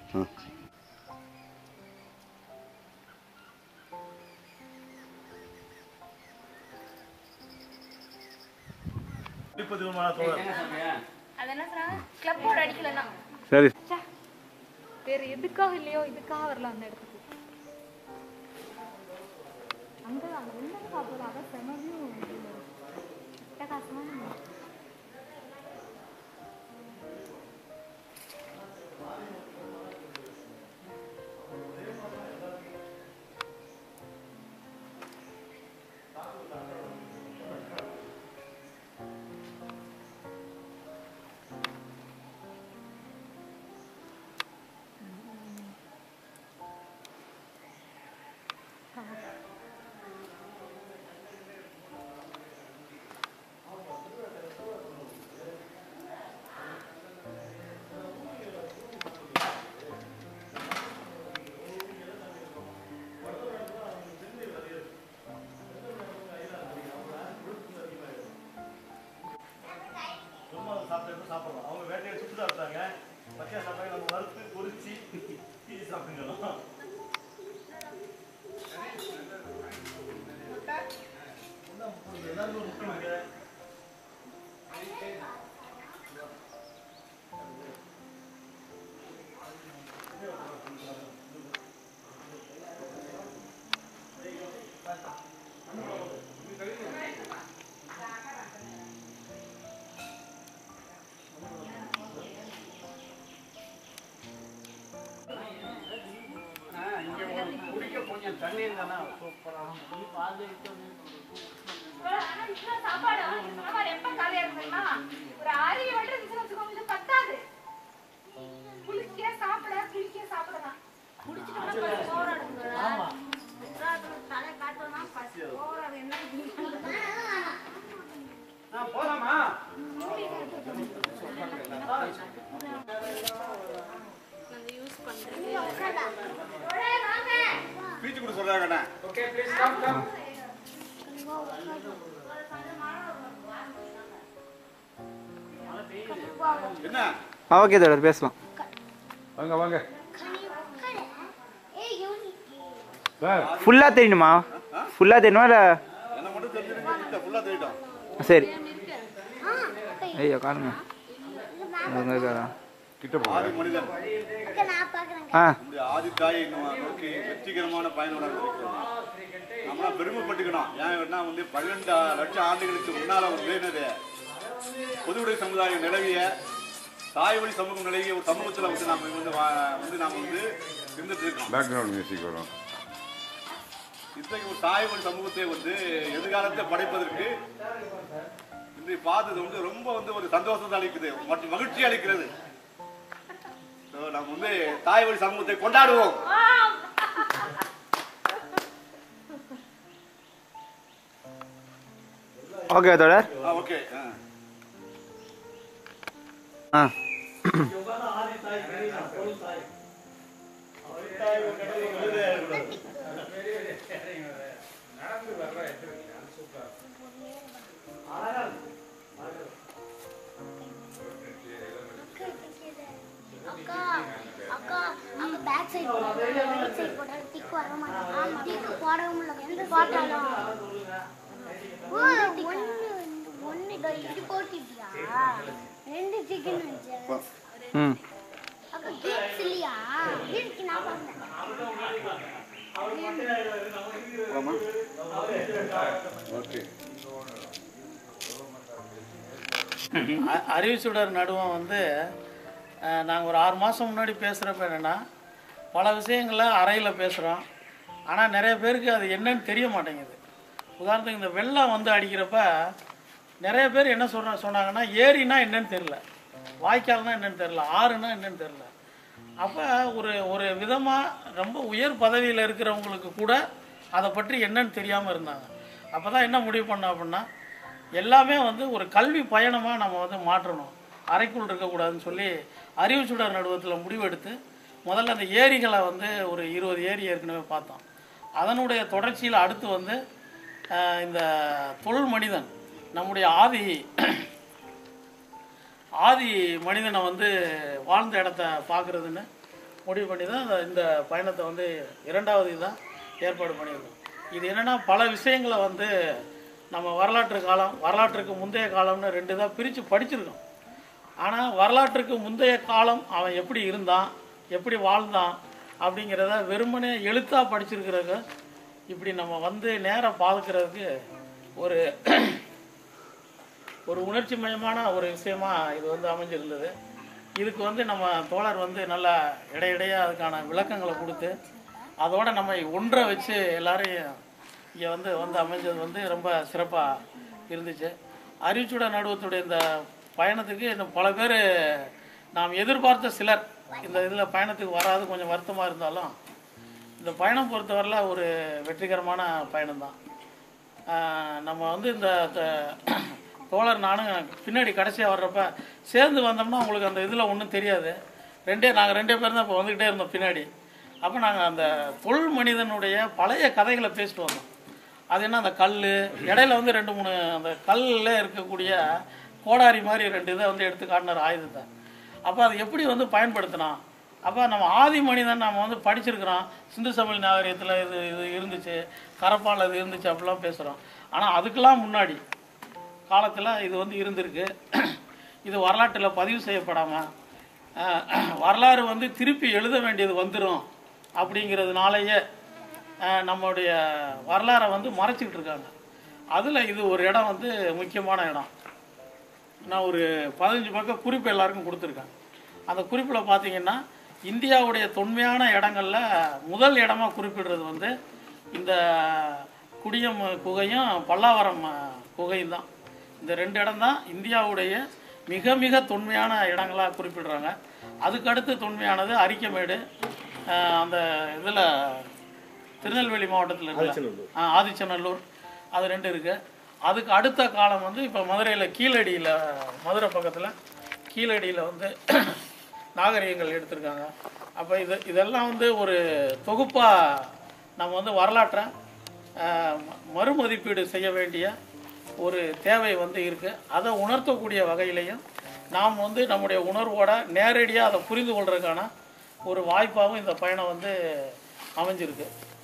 ஆ அது என்ன சொன்னாங்க கிளப்போட அடிக்கலன்னா சரி வேற எதுக்காக இல்லையோ இதுக்காக வரல அந்த இடத்துக்கு அங்க அங்க என்ன சாப்பிடலாம் அதான் செமவியும் அட்டகாசமான சும்மா சாப்பிட்டு சாப்பிடலாம் அவங்க வேட்டையை சுட்டு சாப்பிட்டாங்க பச்சையா சாப்பிட்டாங்க நம்ம வறுத்து பொரிச்சு தீ சாப்பிட்டுக்கலாம் எல்லாரும் ஒரு முட்டை வைங்க. சாப்பாடு சாப்பாடு எப்ப காலியா இருக்குமா ஒரு அரிய வட்டம் இருந்துச்சுன்னு வச்சுக்கோங்க இது பத்தாது குளிக்க சாப்பிட குளிக்க சாப்பிடலாம் குடிச்சிட்டு போராடுங்க தலை காட்டணும் போராடு என்ன போலாமா பீச்சு கூட சொல்றாங்கண்ணா ஓகே ப்ளீஸ் கம் கம் என்ன ஆ ஓகே தோழர் பேசலாம் வாங்க வாங்க ஃபுல்லாக தெரியணுமா ஃபுல்லாக தெரியணுமா இல்லை என்ன மட்டும் தெரிஞ்சிருக்கு ஃபுல்லா தெரியும் சரி ஐயோ காணுங்க அங்க இருக்காரா? கிட்ட போங்க ஆதி மனிதன் ஆ நம்முடைய ஆதி தாயை நோ- நோக்கி வெற்றிகரமான பயணோட இருக்கிறோம் நம்மளாம் பெருமைப்பட்டுக்கணும் ஏன்னா வந்து பன்னெண்டு லட்சம் ஆண்டுகளுக்கு முன்னால வந்து என்னது பொதுவுடை சமுதாயம் நிலவிய தாய் வழி சமூகம் நிலவிய ஒரு சமூகத்துல வந்து நாம வந்து வா- வந்து நாம வந்து இருந்துட்டு இருக்கோம் பேக்ரவுண்ட் மியூசிக் வரும் இத்தகைய ஒரு தாய் வழி சமூகத்தை வந்து எதிர்காலத்தை படைப்பதற்கு இன்றைய பார்த்தது வந்து ரொம்ப வந்து ஒரு சந்தோஷத்தை அளிக்குது மற்றும் மகிழ்ச்சி அளிக்கிறது So, நம்ம வந்து தாய் வழி சமூகத்தை கொண்டாடுவோம் ஓகே தோழர் ஓகே ஆ அக்கா அக்கா அங்க பேக் சைடு போடாத ரைட் சைடு போடாத டிக் வர மாட்டேன் ஆமா டிக் போடவும் இல்லை எந்த போட்டாலும் ஓ ஒன்னு ஒன்னு இதோ இது போட்டுட்டியா ரெண்டு சிக்கன் வச்சு ம் அக்கா கிட்ஸ் இல்லையா இருக்கு நான் பார்த்தேன் ஓகே அ- அறிவுச்சுடர் நடுவம் வந்து நாங்கள் ஒரு ஆறு மாதம் முன்னாடி பேசுகிறப்ப என்னென்னா பல விஷயங்களை அறையில் பேசுகிறோம் ஆனால் நிறைய பேருக்கு அது என்னன்னு தெரிய மாட்டேங்குது உதாரணத்துக்கு இந்த வெள்ளம் வந்து அடிக்கிறப்ப நிறைய பேர் என்ன சொல்ற சொன்னாங்கன்னா ஏரினா என்னன்னு தெரில வாய்க்கால்னா என்னன்னு தெரில ஆறுனா என்னன்னு தெரில அப்போ ஒரு ஒரு விதமாக ரொம்ப உயர் பதவியில் இருக்கிறவங்களுக்கு கூட அதை பற்றி என்னன்னு தெரியாமல் இருந்தாங்க அப்போ தான் என்ன முடிவு பண்ணோம் அப்படின்னா எல்லாமே வந்து ஒரு கல்வி பயணமாக நம்ம வந்து மாற்றணும் அறைக்குள் இருக்கக்கூடாதுன்னு சொல்லி அறிவு சுடர் நடுவத்தில் முடிவெடுத்து முதல்ல அந்த ஏரிகளை வந்து ஒரு இருபது ஏரி ஏற்கனவே பார்த்தோம் அதனுடைய தொடர்ச்சியில் அடுத்து வந்து அஹ், இந்த தொழில் மனிதன் நம்முடைய ஆதி ஆதி மனிதனை வந்து வாழ்ந்த இடத்த பார்க்குறதுன்னு முடிவு பண்ணி தான் இந்த பயணத்தை வந்து இரண்டாவது இதான் ஏற்பாடு பண்ணியிருக்கோம் இது என்னென்னா பல விஷயங்களை வந்து நம்ம வரலாற்று காலம் வரலாற்றுக்கு முந்தைய காலம்னு ரெண்டு தான் பிரித்து படிச்சிருக்கோம் ஆனால் வரலாற்றுக்கு முந்தைய காலம் அவன் எப்படி இருந்தான் எப்படி வாழ்ந்தான் அப்படிங்கிறத வெறுமனே எழுத்தாக படிச்சிருக்கிறதுக்கு இப்படி நம்ம வந்து நேராக பார்க்கறதுக்கு ஒரு ஒரு உணர்ச்சி மயமான ஒரு விஷயமா இது வந்து அமைஞ்சிருந்தது இதுக்கு வந்து நம்ம தோழர் வந்து நல்லா இடையிடையாக அதுக்கான விளக்கங்களை கொடுத்து அதோட நம்ம ஒன்றை வச்சு எல்லாரையும் இங்கே வந்து வந்து அமைஞ்சது வந்து ரொம்ப சிறப்பாக இருந்துச்சு அறிவுச்சுட நடுவத்துடைய இந்த பயணத்துக்கு இன்னும் பல பேர் நாம் எதிர்பார்த்த சிலர் இந்த இதில் பயணத்துக்கு வராது கொஞ்சம் வருத்தமாக இருந்தாலும் இந்த பயணம் பொறுத்தவரையில் ஒரு வெற்றிகரமான பயணம்தான் ஆஹ் நம்ம வந்து இந்த த- தோழர் நானும் பின்னாடி கடைசியாக வர்றப்ப சேர்ந்து வந்தோம்னா உங்களுக்கு அந்த இதில் ஒன்றும் தெரியாது ரெண்டே நாங்கள் ரெண்டே பேர் தான் இப்போ வந்துக்கிட்டே இருந்தோம் பின்னாடி அப்போ நாங்கள் அந்த தொல் மனிதனுடைய பழைய கதைகளை பேசிட்டு வந்தோம் அது என்ன அந்த கல் இடையில வந்து ரெண்டு மூணு அந்த கல்லில் இருக்கக்கூடிய கோடாரி மாதிரி ரெண்டு இதை வந்து எடுத்து காட்டினார் ஆயுதத்தை அப்போ அது எப்படி வந்து பயன்படுத்தினான் அப்போ நம்ம ஆதி மனிதன் நம்ம வந்து படிச்சிருக்கிறோம் சிந்து சமையல் நாகரிகத்தில் இது இது இருந்துச்சு கரப்பால் இது இருந்துச்சு அப்படிலாம் பேசுகிறோம் ஆனால் அதுக்கெல்லாம் முன்னாடி காலத்தில் இது வந்து இருந்திருக்கு இது வரலாற்றில் பதிவு செய்யப்படாமல் வரலாறு வந்து திருப்பி எழுத வேண்டியது வந்துடும் அப்படிங்கிறதுனாலேயே அஹ், நம்முடைய வரலாறை வந்து மறைச்சிக்கிட்டு இருக்காங்க அதில் இது ஒரு இடம் வந்து முக்கியமான இடம் நான் ஒரு பதினஞ்சு பக்கம் குறிப்பு எல்லாருக்கும் கொடுத்துருக்கேன் அந்த குறிப்பில் பார்த்தீங்கன்னா இந்தியாவுடைய தொன்மையான இடங்கள்ல முதல் இடமா குறிப்பிடுறது வந்து இந்த குடியம் குகையும் பல்லாவரம் அஹ், குகையும் தான் இந்த ரெண்டு இடம் தான் இந்தியாவுடைய மிக மிக தொன்மையான இடங்களாக குறிப்பிடுறாங்க அதுக்கடுத்து தொன்மையானது அரிக்கமேடு அஹ், அந்த இதில் திருநெல்வேலி மாவட்டத்தில் இருக்கு ஆ, ஆதிச்சநல்லூர் அது ரெண்டு இருக்கு அதுக்கு அடுத்த காலம் வந்து இப்போ மதுரையில் கீழடியில் மதுரை பக்கத்தில் கீழடியில் வந்து நாகரிகங்கள் எடுத்திருக்காங்க அப்போ இது இதெல்லாம் வந்து ஒரு தொகுப்பாக நம்ம வந்து வரலாற்றை ஆஹ், ம- மறுமதிப்பீடு செய்ய வேண்டிய ஒரு தேவை வந்து இருக்குது அதை உணர்த்தக்கூடிய வகையிலையும் நாம் வந்து நம்முடைய உணர்வோட நேரடியாக அதை புரிந்து கொள்றதுக்கான ஒரு வாய்ப்பாகவும் இந்த பயணம் வந்து அமைஞ்சிருக்கு